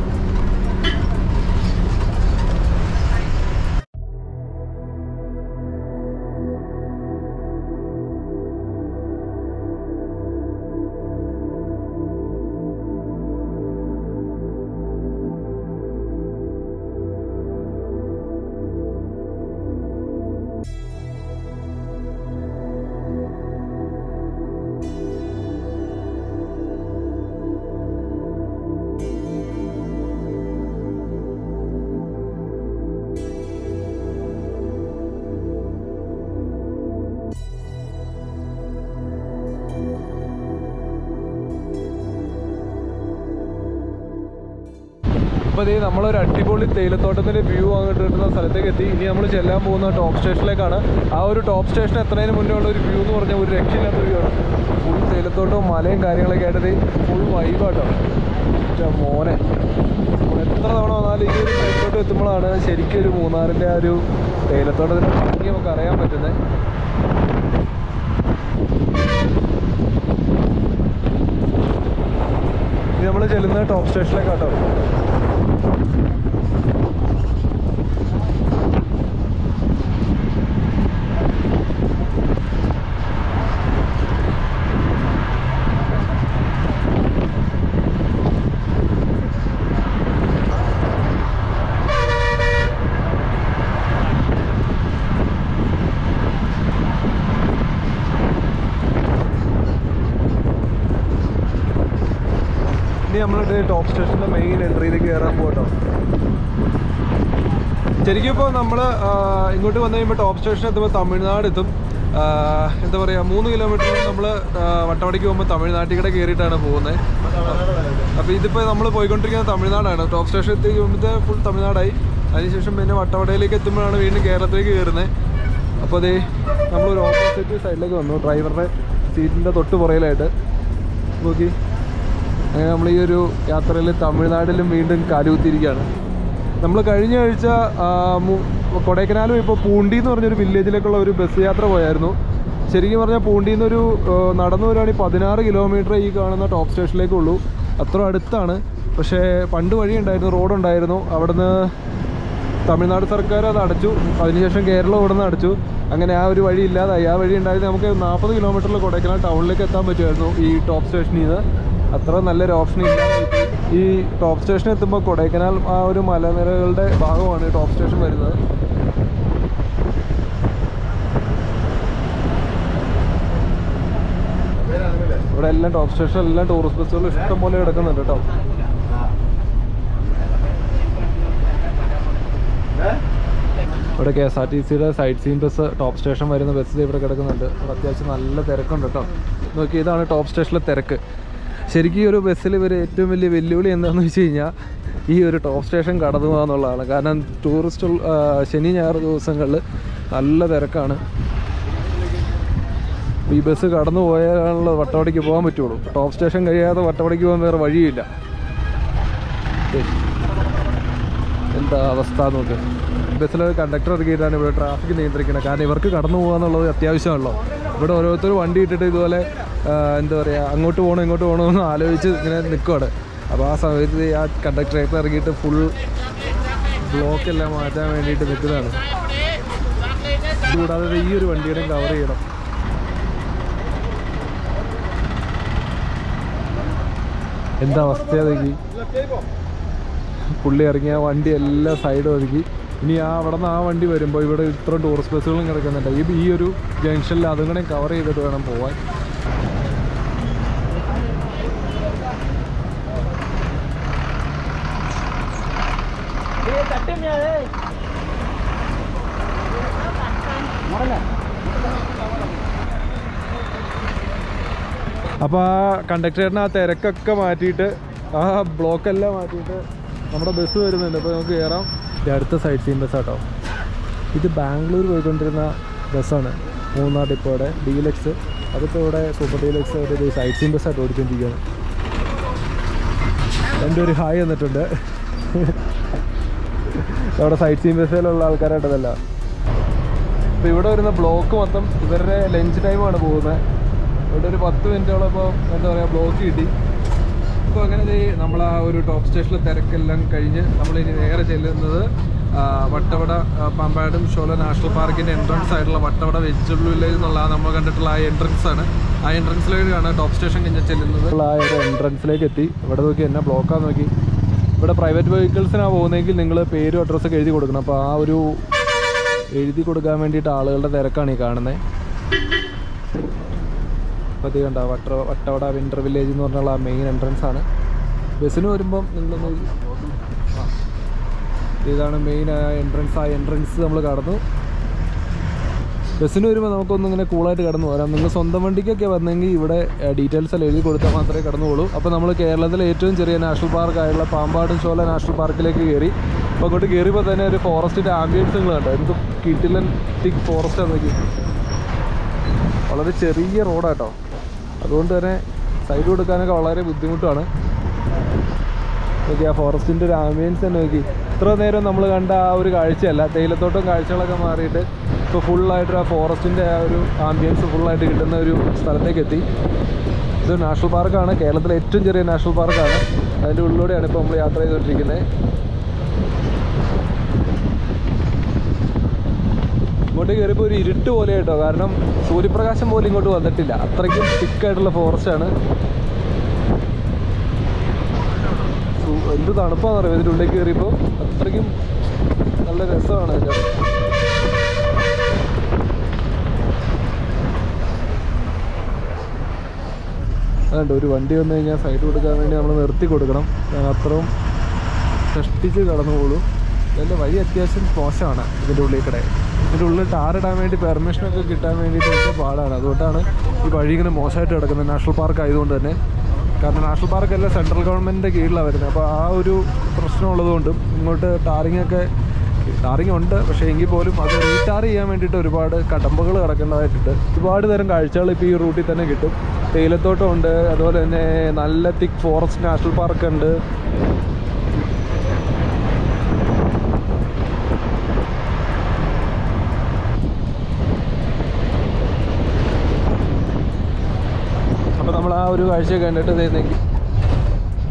അപ്പോൾ ഇതേ നമ്മളൊരു അടിപൊളി തേയിലത്തോട്ടത്തിൻ്റെ വ്യൂ അങ്ങോട്ട് കിട്ടുന്ന സ്ഥലത്തേക്ക് എത്തി ഇനി നമ്മൾ ചെല്ലാൻ പോകുന്ന ടോപ്പ് സ്റ്റേഷനിലേക്കാണ് ആ ഒരു ടോപ്പ് സ്റ്റേഷൻ എത്തുന്നതിന് മുന്നേ ഉള്ള ഒരു വ്യൂ എന്ന് പറഞ്ഞാൽ ഒരു രക്ഷയില്ലാത്ത വ്യൂ ആണ് ഫുൾ തേയിലത്തോട്ടവും മലയും കാര്യങ്ങളൊക്കെ ആയിട്ട് ഫുൾ വൈബാട്ടോ മോനെ നമ്മൾ എത്ര തവണ വന്നാലും ഈ ഒരു സൈഡിലോട്ട് എത്തുമ്പോഴാണ് ശരിക്കും ഒരു മൂന്നാറിൻ്റെ ആ ഒരു തേയിലത്തോട്ടത്തിൻ്റെ ഭംഗി നമുക്ക് അറിയാൻ പറ്റുന്നത് ഇനി നമ്മൾ ചെല്ലുന്നത് ടോപ്പ് സ്റ്റേഷനിലേക്കാട്ടോ ഇനി നമ്മളുടെ ടോപ്പ് സ്റ്റേഷൻ്റെ മെയിൻ എൻട്രിയിലേക്ക് കയറാൻ പോകട്ടോ ശരിക്കും ഇപ്പോൾ നമ്മൾ ഇങ്ങോട്ട് വന്നു കഴിയുമ്പോൾ ടോപ്പ് സ്റ്റേഷൻ എത്തുമ്പോൾ തമിഴ്നാട് എത്തും ആ, എന്താ പറയുക മൂന്ന് കിലോമീറ്റർ നമ്മൾ വട്ടവടയ്ക്ക് പോകുമ്പോൾ തമിഴ്നാട്ടിൽ കൂടെ കയറിയിട്ടാണ് പോകുന്നത് അപ്പോൾ ഇതിപ്പോൾ നമ്മൾ പോയിക്കൊണ്ടിരിക്കുന്നത് തമിഴ്നാടാണ് ടോപ്പ് സ്റ്റേഷൻ എത്തി കഴിയുമ്പോഴത്തെ ഫുൾ തമിഴ്നാടായി അതിനുശേഷം പിന്നെ വട്ടവടയിലേക്ക് എത്തുമ്പോഴാണ് വീണ്ടും കേരളത്തിലേക്ക് കയറുന്നത് അപ്പോൾ അതേ നമ്മളൊരു ഓപ്പോസിറ്റ് സൈഡിലേക്ക് വന്നു ഡ്രൈവറുടെ സീറ്റിൻ്റെ തൊട്ട് പുറയിലായിട്ട് നോക്കി അങ്ങനെ നമ്മൾ ഈ ഒരു യാത്രയിൽ തമിഴ്നാട്ടിലും വീണ്ടും കാലുകുത്തിയിരിക്കുകയാണ് നമ്മൾ കഴിഞ്ഞ ആഴ്ച ആ, മു- കൊടൈക്കനാലും ഇപ്പോൾ പൂണ്ടി എന്ന് പറഞ്ഞൊരു വില്ലേജിലേക്കുള്ള ഒരു ബസ് യാത്ര പോയായിരുന്നു ശരിക്കും പറഞ്ഞാൽ പൂണ്ടിയിൽ നിന്നൊരു ആ, നടന്നു വരുവാണെങ്കിൽ പതിനാറ് കിലോമീറ്റർ ഈ കാണുന്ന ടോപ്പ് സ്റ്റേഷനിലേക്കുള്ളൂ അത്ര അടുത്താണ് പക്ഷേ പണ്ട് വഴി ഉണ്ടായിരുന്നു റോഡുണ്ടായിരുന്നു അവിടുന്ന് തമിഴ്നാട് സർക്കാർ അത് അടച്ചു അതിനുശേഷം കേരളം ഇവിടെ നിന്ന് അടച്ചു അങ്ങനെ ആ ഒരു വഴി ഇല്ലാതായി ആ വഴി ഉണ്ടായത് നമുക്ക് നാൽപ്പത് കിലോമീറ്ററിൽ കൊടൈക്കനാൽ ടൗണിലേക്ക് എത്താൻ പറ്റുമായിരുന്നു ഈ ടോപ്പ് സ്റ്റേഷനിൽ നിന്ന് അത്ര നല്ലൊരു ഓപ്ഷൻ ഇല്ല ഈ ടോപ്പ് സ്റ്റേഷൻ എത്തുമ്പോൾ കൊടൈക്കനാൽ ആ ഒരു മലനിരകളുടെ ഭാഗമാണ് ഈ ടോപ്പ് സ്റ്റേഷൻ വരുന്നത് ഇവിടെ എല്ലാം ടോപ്പ് സ്റ്റേഷൻ എല്ലാം ടൂറിസ്റ്റ് ബസ്സുകൾ ഇഷ്ടം പോലെ കിടക്കുന്നുണ്ട് കേട്ടോ ഇവിടെ കെ എസ് ആർ ടി സിയുടെ side scene bus top station വരുന്ന ബസ് ഇവിടെ കിടക്കുന്നുണ്ട് ഇവിടെ അത്യാവശ്യം നല്ല തിരക്കുണ്ട് കേട്ടോ നോക്കി ഇതാണ് ടോപ്പ് സ്റ്റേഷനിലെ തിരക്ക് ശരിക്കും ഈ ഒരു ബസ്സിൽ ഇവർ ഏറ്റവും വലിയ വെല്ലുവിളി എന്താണെന്ന് വെച്ച് കഴിഞ്ഞാൽ ഈ ഒരു ടോപ്പ് സ്റ്റേഷൻ കടന്നു പോകാന്നുള്ളതാണ് കാരണം ടൂറിസ്റ്റ് ശനി ഞായർ ദിവസങ്ങളിൽ നല്ല തിരക്കാണ് ഈ ബസ് കടന്നു പോയാലുള്ള വട്ടവടയ്ക്ക് പോകാൻ പറ്റുള്ളൂ ടോപ്പ് സ്റ്റേഷൻ കഴിയാതെ വട്ടവടയ്ക്ക് പോകാൻ വേറെ വഴിയില്ല ഏയ്. എന്താ അവസ്ഥ നോക്ക് ബസ്സിൽ കണ്ടക്ടർ ഇറക്കിയിട്ടാണ് ഇവിടെ ട്രാഫിക് നിയന്ത്രിക്കുന്നത് കാരണം ഇവർക്ക് കടന്നു പോകാന്നുള്ളത് അത്യാവശ്യമാണല്ലോ ഇവിടെ ഓരോരുത്തർ വണ്ടി ഇട്ടിട്ട് ഇതുപോലെ ആ, എന്താ പറയുക അങ്ങോട്ട് പോകണോ ഇങ്ങോട്ട് പോകണോ എന്ന് ആലോചിച്ച് ഇങ്ങനെ നിൽക്കുവാണ് അപ്പോൾ ആ സമയത്ത് ആ കണ്ടക്ടറേറ്റ് ഇറങ്ങിയിട്ട് ഫുൾ ബ്ലോക്ക് എല്ലാം മാറ്റാൻ വേണ്ടിയിട്ട് നിൽക്കുന്നതാണ് കൂടാതെ ഈ ഒരു വണ്ടിയുടെ കവർ ചെയ്യണം എന്താ അവസ്ഥയാണെങ്കിൽ പുള്ളി ഇറങ്ങിയ വണ്ടി എല്ലാം സൈഡ് ഒതുക്കി ഇനി ആ അവിടെ നിന്ന് ആ വണ്ടി വരുമ്പോൾ ഇവിടെ ഇത്ര ടൂറിസ്റ്റ് ബസ്സുകളും കിടക്കുന്നുണ്ട് ഈ ഈ ഒരു ജംഗ്ഷനിൽ അതും കൂടെ കവർ ചെയ്തിട്ട് വേണം പോവാൻ അപ്പോൾ ആ കണ്ടക്ടറിന് ആ തിരക്കൊക്കെ മാറ്റിയിട്ട് ആ ബ്ലോക്കെല്ലാം മാറ്റിയിട്ട് നമ്മുടെ ബസ് വരുന്നുണ്ട് അപ്പോൾ നമുക്ക് കയറാം ഇത് അടുത്ത സൈഡ് സീൻ ബസ്സാട്ടോ ഇത് ബാംഗ്ലൂർ പോയിക്കൊണ്ടിരുന്ന ബസ്സാണ് മൂന്നാർ ഡിപ്പോയുടെ ഡീലക്സ് അതിപ്പോൾ ഇവിടെ സൂപ്പർ ഡീലക്സ് ഒരു സൈഡ് സീൻ ബസ്സായിട്ട് ഓടിക്കൊണ്ടിരിക്കുകയാണ് എൻ്റെ ഒരു ഹായ് വന്നിട്ടുണ്ട് അവിടെ സൈഡ് സീൻ ബസ്സിലുള്ള ആൾക്കാരായിട്ടതല്ല അപ്പോൾ ഇവിടെ വരുന്ന ബ്ലോക്ക് മൊത്തം ഇവരുടെ ലഞ്ച് ടൈമാണ് പോകുന്നത് ഇവിടെ ഒരു പത്ത് മിനിറ്റോളം ഇപ്പോൾ എന്താ പറയുക ബ്ലോക്ക് കിട്ടി അപ്പോൾ അങ്ങനെ ദേ നമ്മൾ ആ ഒരു ടോപ്പ് സ്റ്റേഷനിലെ തിരക്കെല്ലാം കഴിഞ്ഞ് നമ്മളിനി നേരെ ചെല്ലുന്നത് ആ, വട്ടവട ആ, പാമ്പാടും ഷോല നാഷണൽ പാർക്കിൻ്റെ എൻട്രൻസ് ആയിട്ടുള്ള വട്ടവട വെജിറ്റബിൾ വില്ലേജ് എന്നുള്ള നമ്മൾ കണ്ടിട്ടുള്ള ആ എൻട്രൻസ് ആണ് ആ എൻട്രൻസിലേക്കാണ് ടോപ്പ് സ്റ്റേഷൻ കഴിഞ്ഞ് ചെല്ലുന്നത് ആ ഒരു എൻട്രൻസിലേക്ക് എത്തി ഇവിടെ നോക്കി എന്നെ ബ്ലോക്കാന്ന് നോക്കി ഇവിടെ പ്രൈവറ്റ് വെഹിക്കിൾസിനാണ് പോകുന്നതെങ്കിൽ നിങ്ങൾ പേരും അഡ്രസ്സൊക്കെ എഴുതി കൊടുക്കണം അപ്പോൾ ആ ഒരു എഴുതി കൊടുക്കാൻ വേണ്ടിയിട്ട് ആളുകളുടെ തിരക്കാണ് ഈ കാണുന്നത് അപ്പോൾ അത് കണ്ട വട്ട വട്ടവട വിൻ്റർ വില്ലേജ് എന്ന് പറഞ്ഞുള്ള ആ മെയിൻ എൻട്രൻസ് ആണ് ബസ്സിന് വരുമ്പം നിങ്ങളൊന്ന് ആ ഇതാണ് മെയിൻ എൻട്രൻസ് ആ എൻട്രൻസ് നമ്മൾ കടന്നു ബസ്സിന് വരുമ്പോൾ നമുക്കൊന്നും ഇങ്ങനെ കൂളായിട്ട് കടന്നു പോരാം നിങ്ങൾ സ്വന്തം വണ്ടിക്കൊക്കെ വന്നെങ്കിൽ ഇവിടെ ഡീറ്റെയിൽസ് എല്ലാം എഴുതി കൊടുത്താൽ മാത്രമേ കടന്നുപോളൂ അപ്പോൾ നമ്മൾ കേരളത്തിലെ ഏറ്റവും ചെറിയ നാഷണൽ പാർക്കായുള്ള പാമ്പാടും ചോല നാഷണൽ പാർക്കിലേക്ക് കയറി അപ്പോൾ അങ്ങോട്ട് കയറിയപ്പോൾ തന്നെ ഒരു ഫോറസ്റ്റിൻ്റെ ആംബിയൻസ് നിങ്ങൾ കണ്ടോ എന്ത് കിട്ടിലൻ തിക് ഫോറസ്റ്റ് നോക്കി വളരെ ചെറിയ റോഡാട്ടോ അതുകൊണ്ട് തന്നെ സൈഡ് കൊടുക്കാനൊക്കെ വളരെ ബുദ്ധിമുട്ടാണ് നോക്കി ആ ഫോറസ്റ്റിൻ്റെ ഒരു ആംബിയൻസ് തന്നെ നോക്കി ഇത്ര നേരം നമ്മൾ കണ്ട ആ ഒരു കാഴ്ചയല്ല തേയിലത്തോട്ടം കാഴ്ചകളൊക്കെ മാറിയിട്ട് ഇപ്പോൾ ഫുള്ളായിട്ട് ആ ഫോറസ്റ്റിൻ്റെ ആ ഒരു ആംബിയൻസ് ഫുള്ളായിട്ട് കിട്ടുന്ന ഒരു സ്ഥലത്തേക്ക് എത്തി ഇത് നാഷണൽ പാർക്കാണ് കേരളത്തിലെ ഏറ്റവും ചെറിയ നാഷണൽ പാർക്കാണ് അതിൻ്റെ ഉള്ളിലൂടെയാണ് ഇപ്പോൾ നമ്മൾ യാത്ര ചെയ്തുകൊണ്ടിരിക്കുന്നത് ഇങ്ങോട്ട് കയറിയപ്പോൾ ഒരു ഇരുട്ട് പോലെ കേട്ടോ കാരണം സൂര്യപ്രകാശം പോലും ഇങ്ങോട്ട് വന്നിട്ടില്ല അത്രയ്ക്കും തിക്കായിട്ടുള്ള ഫോറസ്റ്റ് ആണ് സു- എന്ത് തണുപ്പാന്ന് അറിയാം ഇതിൻ്റെ ഉള്ളിൽ കയറിയപ്പോൾ അത്രയ്ക്കും നല്ല രസമാണ് ഇത് അതുകൊണ്ട് ഒരു വണ്ടി വന്നു കഴിഞ്ഞാൽ സൈഡ് കൊടുക്കാൻ വേണ്ടി നമ്മൾ നിർത്തി കൊടുക്കണം ഞാൻ അത്രയും കഷ്ടിച്ച് കടന്നു പോകും ഇതിൻ്റെ വഴി അത്യാവശ്യം മോശമാണ് ഇതിൻ്റെ ഉള്ളിൽ കൂടെ ഇതിൻ്റെ ഉള്ളിൽ ടാറിടാൻ വേണ്ടി പെർമിഷനൊക്കെ കിട്ടാൻ വേണ്ടിയിട്ട് വലിയ പാടാണ് അതുകൊണ്ടാണ് ഈ വഴി ഇങ്ങനെ മോശമായിട്ട് കിടക്കുന്നത് നാഷണൽ പാർക്ക് ആയതുകൊണ്ട് തന്നെ കാരണം നാഷണൽ പാർക്ക് എല്ലാം സെൻട്രൽ ഗവൺമെൻറ്റിൻ്റെ കീഴിലാണ് വരുന്നത് അപ്പോൾ ആ ഒരു പ്രശ്നമുള്ളതുകൊണ്ടും ഇങ്ങോട്ട് ടാറിംഗ് ഒക്കെ ടാറിംഗ് ഉണ്ട് പക്ഷേ എങ്കിൽ പോലും അത് റീടാർ ചെയ്യാൻ വേണ്ടിയിട്ട് ഒരുപാട് കടമ്പകൾ കിടക്കേണ്ടതായിട്ടുണ്ട് ഒരുപാട് തരം കാഴ്ചകൾ ഇപ്പോൾ ഈ റൂട്ടിൽ തന്നെ കിട്ടും തേയിലത്തോട്ടം ഉണ്ട് അതുപോലെ തന്നെ നല്ല തിക്ക് ഫോറസ്റ്റ് നാഷണൽ പാർക്ക് ഉണ്ട് അപ്പോൾ നമ്മൾ ആ ഒരു കാഴ്ച കണ്ടിട്ട് ഇതേക്ക്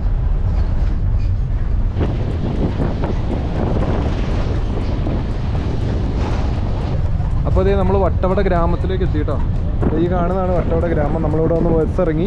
അപ്പോൾ അതേ നമ്മൾ വട്ടവട ഗ്രാമത്തിലേക്ക് എത്തി കേട്ടോ ഈ കാണുന്നതാണ് വട്ടവട ഗ്രാമം നമ്മളിവിടെ വന്ന് ബസ് ഇറങ്ങി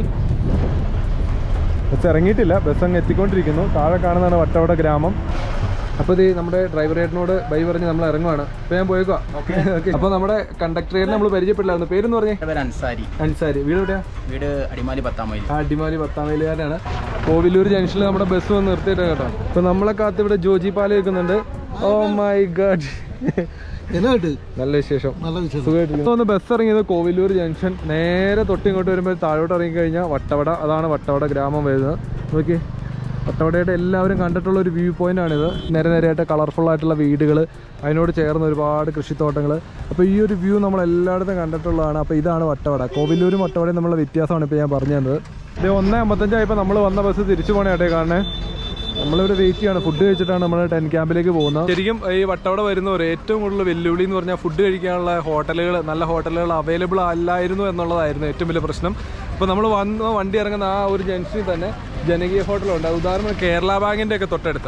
ബസ് ഇറങ്ങിയിട്ടില്ല ബസ് അങ്ങ് എത്തിക്കൊണ്ടിരിക്കുന്നു താഴെ കാണുന്നതാണ് വട്ടവട ഗ്രാമം അപ്പോൾ ഇത് നമ്മുടെ ഡ്രൈവർ ചേട്ടനോട് ബൈ പറഞ്ഞ് നമ്മൾ ഇറങ്ങുവാണ് അപ്പോൾ ഞാൻ പോയേക്കുക ഓക്കെ ഓക്കെ അപ്പോൾ നമ്മുടെ കണ്ടക്ടർ ചേട്ടനെ നമ്മൾ പരിചയപ്പെട്ടില്ലായിരുന്നു പേരെന്ന് പറഞ്ഞേ എൻ്റെ പേര് അൻസാരി അൻസാരി വീട് എവിടെയാ വീട് അടിമാലി പത്താം മൈൽ ആ അടിമാലി പത്താം മൈലുകാരാണ് കോവിലൂർ ജംഗ്ഷനിൽ നമ്മുടെ ബസ് വന്ന് നിർത്തിയിട്ട് കേട്ടോ അപ്പോൾ നമ്മളെ കാത്ത് ഇവിടെ ജോജി പാല വെക്കുന്നുണ്ട് ഓ മൈ ഗാഡ് എന്നായിട്ട് നല്ല വിശേഷം നല്ല വിശേഷം സുഖമായിട്ടിരിക്കുന്നു ഒന്ന് ബസ് ഇറങ്ങിയത് കോവിലൂർ ജംഗ്ഷൻ നേരെ തൊട്ട് ഇങ്ങോട്ട് വരുമ്പോൾ താഴോട്ട് ഇറങ്ങി കഴിഞ്ഞാൽ വട്ടവട അതാണ് വട്ടവട ഗ്രാമം വരുന്നത് നോക്കി വട്ടവടയുടെ എല്ലാവരും കണ്ടിട്ടുള്ള ഒരു വ്യൂ പോയിന്റ് ആണിത് നേരെ നേരെയായിട്ട് കളർഫുൾ ആയിട്ടുള്ള വീടുകൾ അതിനോട് ചേർന്ന് ഒരുപാട് കൃഷിത്തോട്ടങ്ങൾ അപ്പോൾ ഈ ഒരു വ്യൂ നമ്മൾ എല്ലായിടത്തും കണ്ടിട്ടുള്ളതാണ് അപ്പോൾ ഇതാണ് വട്ടവട കോവിലൂരും വട്ടവടയും തമ്മിലുള്ള വ്യത്യാസമാണ് ഇപ്പോൾ ഞാൻ പറഞ്ഞു തന്നത് ഇത് ഒന്നേ അമ്പത്തഞ്ചായപ്പോൾ നമ്മൾ വന്ന ബസ് തിരിച്ചു പോകണേ കേട്ടേ കാണേ നമ്മളിവിടെ വെയിറ്റ് ചെയ്യാണ് ഫുഡ് കഴിച്ചിട്ടാണ് നമ്മൾ ടെൻ ക്യാമ്പിലേക്ക് പോകുന്നത് ശരിക്കും ഈ വട്ടവട വരുന്നവർ ഏറ്റവും കൂടുതൽ വെല്ലുവിളി എന്ന് പറഞ്ഞാൽ ഫുഡ് കഴിക്കാനുള്ള ഹോട്ടലുകൾ നല്ല ഹോട്ടലുകൾ അവൈലബിൾ അല്ലായിരുന്നു എന്നുള്ളതായിരുന്നു ഏറ്റവും വലിയ പ്രശ്നം അപ്പോൾ നമ്മൾ വന്ന് വണ്ടി ഇറങ്ങുന്ന ആ ഒരു ജംഗ്ഷനിൽ തന്നെ ജനകീയ ഹോട്ടലുണ്ട് ഉദാഹരണം കേരള ബാങ്കിൻ്റെ ഒക്കെ തൊട്ടടുത്ത്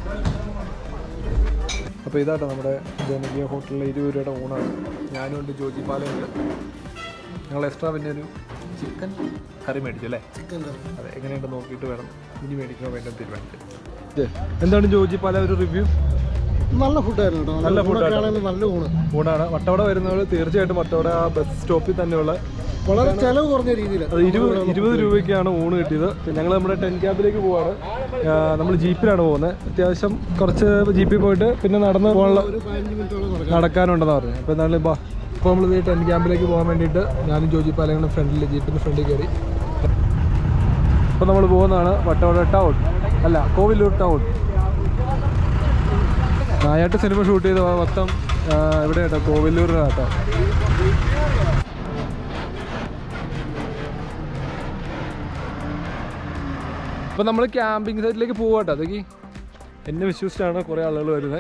അപ്പോൾ ഇതാട്ടോ നമ്മുടെ ജനകീയ ഹോട്ടലിലെ ഇരുപത് രൂപയുടെ ഊണാണ് ഞാനും ഉണ്ട് ജോജി പാലയുണ്ട് ഞങ്ങൾ എക്സ്ട്രാ പിന്നെ ഒരു ചിക്കൻ കറി മേടിച്ചു അല്ലേ ചിക്കൻ കറി അതെ എങ്ങനെയുണ്ട് നോക്കിയിട്ട് വേണം ഇനി മേടിക്കണോ വേണ്ടോ തീരുമാനിക്കാം എന്താണ് ജോജി പല ഒരു റിവ്യൂ നല്ല ഫുഡായിരുന്നു കേട്ടോ നല്ല food ഊണൊക്കെ ആട്ടോ. ആണെങ്കിലും നല്ല ഊണ് ഊണാണ് വട്ടവട വരുന്നവർ തീർച്ചയായിട്ടും വട്ടവട ആ ബസ് സ്റ്റോപ്പിൽ തന്നെയുള്ള വളരെ ചെലവ് കുറഞ്ഞ രീതിയിൽ അത് ഇരുപത് ഇരുപത് രൂപയ്ക്കാണ് ഊണ് കിട്ടിയത് ഞങ്ങൾ നമ്മുടെ ടെൻ ക്യാമ്പിലേക്ക് പോവാണ് നമ്മൾ ജീപ്പിലാണ് പോകുന്നത് അത്യാവശ്യം കുറച്ച് ജീപ്പിൽ പോയിട്ട് പിന്നെ നടന്ന് പോകാനുള്ള ഒരു പതിനഞ്ച് മിനിറ്റോളം നടക്കാം നടക്കാനുണ്ടെന്ന് പറഞ്ഞു അപ്പോൾ എന്താണ് ബാ ഇപ്പോൾ നമ്മൾ ഈ ടെൻ ക്യാമ്പിലേക്ക് പോകാൻ വേണ്ടിയിട്ട് ഞാനും ജോജി പാലങ്ങളുടെ ഫ്രണ്ടിൽ ജീപ്പിൻ്റെ ഫ്രണ്ടിൽ കയറി അപ്പോൾ നമ്മൾ പോകുന്നതാണ് വട്ടവട ടൗൺ അല്ല Kovilur town Nayattu cinema shoot ചെയ്ത മൊത്തം ആ, ഇവിടെ കേട്ടോ കോവിലൂരിനകട്ടോ അപ്പോൾ നമ്മൾ ക്യാമ്പിംഗ് സൈറ്റിലേക്ക് പോവാട്ടോ അതൊക്കെ എന്നെ വിശ്വസിച്ചാണ് കുറേ ആളുകൾ വരുന്നത്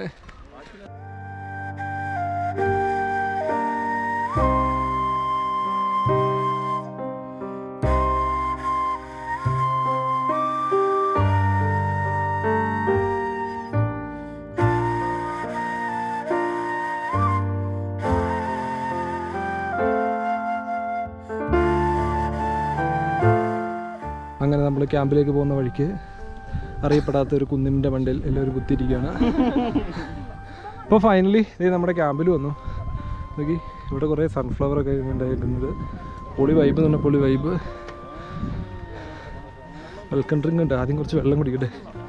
അങ്ങനെ നമ്മൾ ക്യാമ്പിലേക്ക് പോകുന്ന വഴിക്ക് അറിയപ്പെടാത്ത ഒരു കുന്നിൻ്റെ മണ്ടിൽ എല്ലാവരും കുത്തിയിരിക്കുകയാണ് അപ്പോൾ ഫൈനലി ഇത് നമ്മുടെ ക്യാമ്പിൽ വന്നു നോക്കി ഇവിടെ കുറേ സൺഫ്ലവർ ഒക്കെ ഉണ്ടായിരുന്നത് പൊളി വൈബ് എന്ന് പറഞ്ഞാൽ പൊളി വൈബ് വെൽക്കം ഡ്രിങ്ക് ഉണ്ട് ആദ്യം കുറച്ച് വെള്ളം കുടിക്കട്ടെ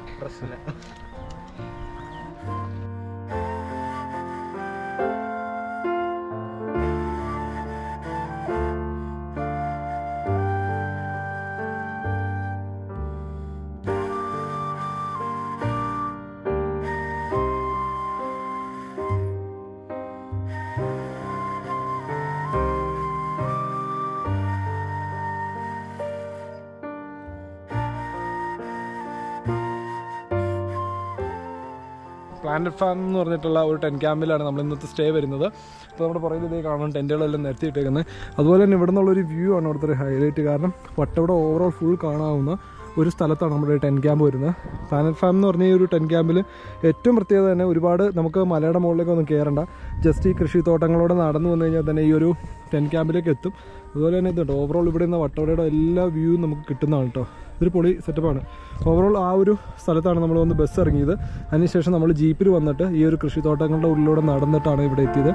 പ്ലാനറ്റ് ഫാം എന്ന് പറഞ്ഞിട്ടുള്ള ഒരു ടെൻ ക്യാമ്പിലാണ് നമ്മൾ ഇന്നത്തെ സ്റ്റേ വരുന്നത് അപ്പോൾ നമ്മുടെ പുറകിൽ ഇതേ കാണാൻ ടെൻറ്റുകളെല്ലാം നിരത്തിയിട്ടേക്കുന്നത് അതുപോലെ തന്നെ ഇവിടെ നിന്നുള്ളൊരു വ്യൂ ആണ് ഇവിടുത്തെ ഒരു ഹൈലൈറ്റ് കാരണം വട്ടവിടെ ഓവറോൾ ഫുൾ കാണാവുന്ന ഒരു സ്ഥലത്താണ് നമ്മുടെ ടെൻ ക്യാമ്പ് വരുന്നത് പ്ലാനറ്റ് ഫാം എന്ന് പറഞ്ഞ ഈ ഒരു ടെൻ ക്യാമ്പിൽ ഏറ്റവും പ്രത്യേകത തന്നെ ഒരുപാട് നമുക്ക് മലയുടെ മുകളിലേക്ക് ഒന്നും കയറണ്ട ജസ്റ്റ് ഈ കൃഷിത്തോട്ടങ്ങളോടെ നടന്നു വന്നു കഴിഞ്ഞാൽ തന്നെ ഈ ഒരു ടെൻ ക്യാമ്പിലേക്ക് എത്തും അതുപോലെ തന്നെ ഇതുണ്ട് ഓവറോൾ ഇവിടെ നിന്ന് വട്ടവടയുടെ എല്ലാ വ്യൂവും നമുക്ക് കിട്ടുന്നതാണ് കേട്ടോ ഇതൊരു പൊളി സെറ്റപ്പാണ് ഓവറോൾ ആ ഒരു സ്ഥലത്താണ് നമ്മൾ വന്ന് ബസ് ഇറങ്ങിയത് അതിനുശേഷം നമ്മൾ ജീപ്പിൽ വന്നിട്ട് ഈ ഒരു കൃഷിത്തോട്ടങ്ങളുടെ ഉള്ളിലൂടെ നടന്നിട്ടാണ് ഇവിടെ എത്തിയത്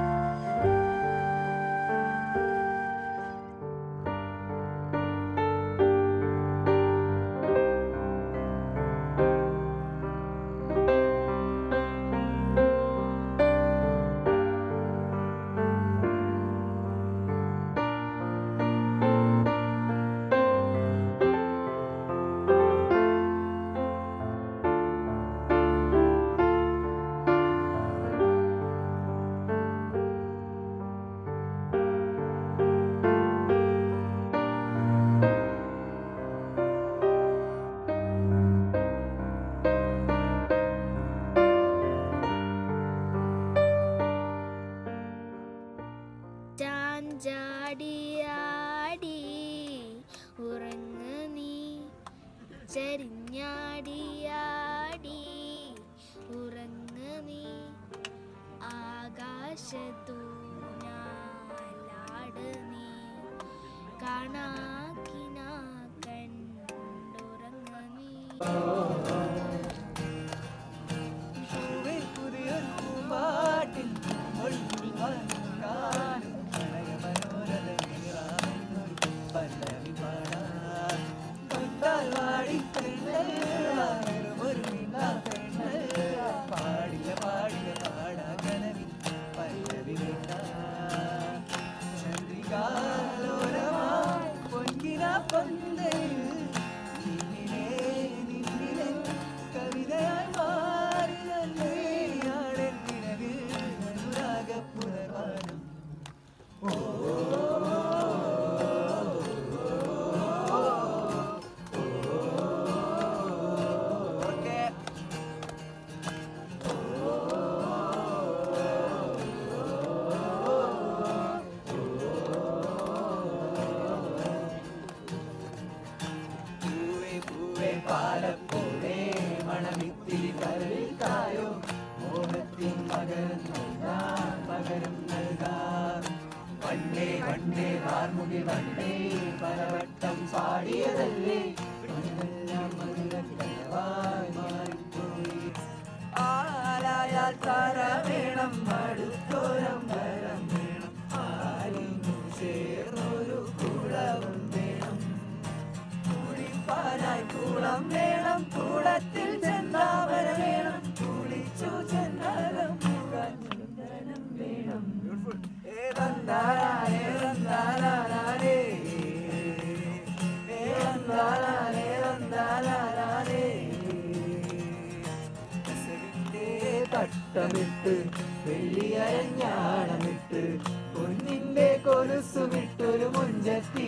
ചാഞ്ചാടിയാടി ഉറങ്ങ് നീ ചരിഞ്ഞാടിയാടി ഉറങ്ങ് നീ ആകാശത്തു ഞാൻ കാണാക്കിനാ കണ്ടുറങ്ങ നീ തട്ടമിട്ട് വെള്ളിയരഞ്ഞാണമിട്ട് പൊന്നിന്റെ കൊലുസുമിട്ടൊരു മുഞ്ചത്തി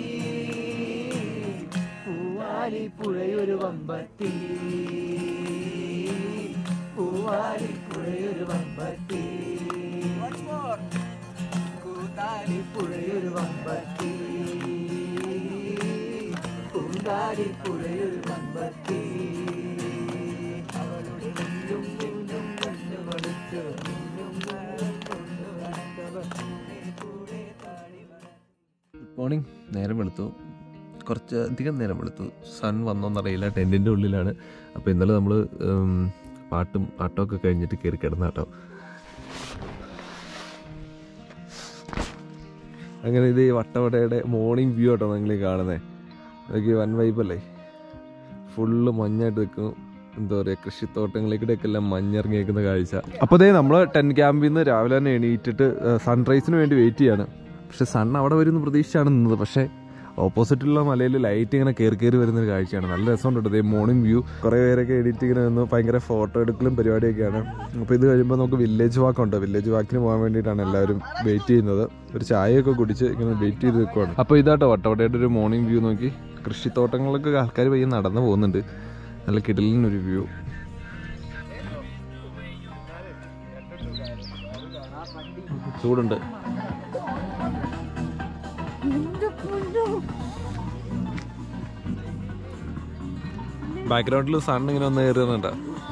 പൂവാലി പുഴയൊരു വമ്പത്തി പൂവാലി പുഴയൊരു വമ്പത്തി കൂത്താലി പുഴയൊരു വമ്പത്തി കൂന്താലി പുഴയൊരു വമ്പത്തി അവളുടെ നെല്ലും നെല്ലും കണ്ണുമടിച്ച് മിന്നും നാളം കൊണ്ടു നടന്നവർ കൂടെ കൂടെ താടി ഗുഡ് മോർണിംഗ് നേരം വെളുത്തു കുറച്ച് അധികം നേരം വെളുത്തു സൺ വന്നോന്നറിയില്ല ടെൻറ്റിൻ്റെ ഉള്ളിലാണ് അപ്പോൾ ഇന്നലെ നമ്മൾ പാട്ടും ആട്ടമൊക്കെ കഴിഞ്ഞിട്ട് കയറി കിടന്ന കേട്ടോ അങ്ങനെ ഇത് ഈ വട്ടവടയുടെ മോർണിംഗ് വ്യൂ ആട്ടോ നിങ്ങൾ ഈ കാണുന്നത് അതൊക്കെ വൻ വൈബല്ലേ ഫുള്ള് മഞ്ഞായിട്ട് നിൽക്കും എന്താ പറയുക കൃഷിത്തോട്ടങ്ങളിലേക്കൂടെയൊക്കെ എല്ലാം മഞ്ഞിറങ്ങിയേക്കുന്ന കാഴ്ച അപ്പോൾ അതേ നമ്മൾ ടെൻ ക്യാമ്പിൽ നിന്ന് രാവിലെ തന്നെ എണീറ്റിട്ട് സൺറൈസിന് വേണ്ടി വെയിറ്റ് ചെയ്യാണ് പക്ഷെ സൺ അവിടെ വരുന്ന പ്രതീക്ഷിച്ചാണ് നിന്നത് പക്ഷേ ഓപ്പോസിറ്റുള്ള മലയിൽ ലൈറ്റ് ഇങ്ങനെ കയറി കയറി വരുന്ന ഒരു കാഴ്ചയാണ് നല്ല രസമുണ്ട് കേട്ടോ ഈ മോർണിംഗ് വ്യൂ കുറേ പേരൊക്കെ എഡിറ്റ് ഇങ്ങനെ നിന്ന് ഭയങ്കര ഫോട്ടോ എടുക്കലും പരിപാടിയൊക്കെയാണ് അപ്പോൾ ഇത് കഴിയുമ്പോൾ നമുക്ക് വില്ലേജ് വാക്ക് ഉണ്ട് വില്ലേജ് വാക്കിന് പോകാൻ വേണ്ടിയിട്ടാണ് എല്ലാവരും വെയിറ്റ് ചെയ്യുന്നത് ഒരു ചായയൊക്കെ കുടിച്ച് ഇങ്ങനെ വെയിറ്റ് ചെയ്ത് നിൽക്കുവാണ് അപ്പോൾ ഇതാട്ടോ വട്ടവടയുടെ ഒരു മോർണിംഗ് വ്യൂ നോക്കി കൃഷിത്തോട്ടങ്ങളൊക്കെ ആൾക്കാർ പയ്യെ നടന്നു പോകുന്നുണ്ട് നല്ല കിടലിനൊരു വ്യൂ ചൂടുണ്ട് ബാക്ക്ഗ്രൗണ്ടിൽ സൺ ഇങ്ങനെ ഒന്ന് കയറുന്നുണ്ടോ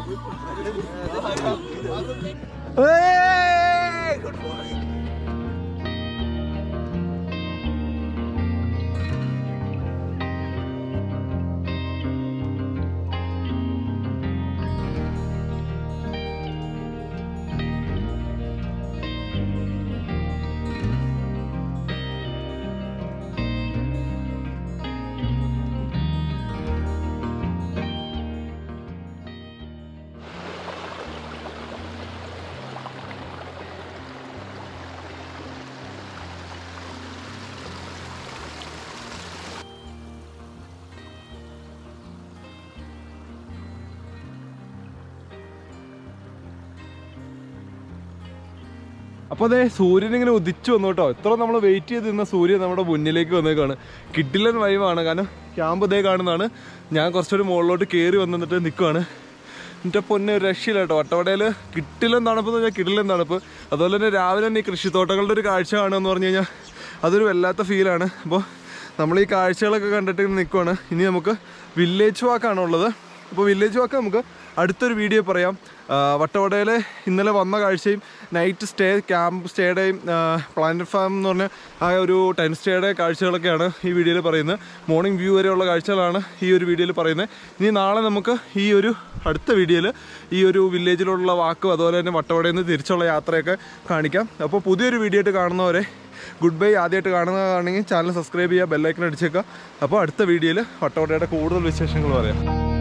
അപ്പോൾ അതെ സൂര്യൻ ഇങ്ങനെ ഉദിച്ചു വന്നു കേട്ടോ ഇത്ര നമ്മൾ വെയിറ്റ് ചെയ്ത് നിന്ന സൂര്യൻ നമ്മുടെ മുന്നിലേക്ക് വന്നേക്കാണ് കിഡിലൻ വൈവാണ് കാരണം ക്യാമ്പ് ഇതേ കാണുന്നതാണ് ഞാൻ കുറച്ചുകൂടി മുകളിലോട്ട് കയറി വന്നിട്ട് നിൽക്കുവാണ് എൻ്റെ പൊന്നെ ഒരു രക്ഷയില്ല കേട്ടോ വട്ടവടയിൽ കിട്ടിലും തണുപ്പ് എന്ന് പറഞ്ഞാൽ കിടിലൻ തണുപ്പ് അതുപോലെ തന്നെ രാവിലെ തന്നെ ഈ കൃഷിത്തോട്ടങ്ങളുടെ ഒരു കാഴ്ച കാണുമെന്ന് പറഞ്ഞു കഴിഞ്ഞാൽ അതൊരു വല്ലാത്ത ഫീലാണ് അപ്പോൾ നമ്മൾ ഈ കാഴ്ചകളൊക്കെ കണ്ടിട്ട് നിൽക്കുവാണ് ഇനി നമുക്ക് വില്ലേജ് വാക്കാണ് ഉള്ളത് അപ്പോൾ വില്ലേജ് വാക്ക് നമുക്ക് അടുത്തൊരു വീഡിയോ പറയാം ആ, വട്ടവടയിലെ ഇന്നലെ വന്ന കാഴ്ചയും നൈറ്റ് സ്റ്റേ ക്യാമ്പ് സ്റ്റേയുടെയും പ്ലാനറ്റ് ഫാം എന്ന് പറഞ്ഞ ആ ഒരു ടെൻ സ്റ്റേയുടെ കാഴ്ചകളൊക്കെയാണ് ഈ വീഡിയോയിൽ പറയുന്നത് മോർണിംഗ് വ്യൂ വരെയുള്ള കാഴ്ചകളാണ് ഈ ഒരു വീഡിയോയിൽ പറയുന്നത് ഇനി നാളെ നമുക്ക് ഈ ഒരു അടുത്ത വീഡിയോയിൽ ഈ ഒരു വില്ലേജിലുള്ള വാക്കും അതുപോലെ തന്നെ വട്ടവടയിൽ നിന്ന് തിരിച്ചുള്ള യാത്രയൊക്കെ കാണിക്കാം അപ്പോൾ പുതിയൊരു വീഡിയോ ആയിട്ട് കാണുന്നവരെ ഗുഡ് ബൈ ആദ്യമായിട്ട് കാണുന്നതാണെങ്കിൽ ചാനൽ സബ്സ്ക്രൈബ് ചെയ്യുക ബെല്ലൈക്കൻ അടിച്ചേക്കുക അപ്പോൾ അടുത്ത വീഡിയോയിൽ വട്ടവടയുടെ കൂടുതൽ വിശേഷങ്ങൾ പറയാം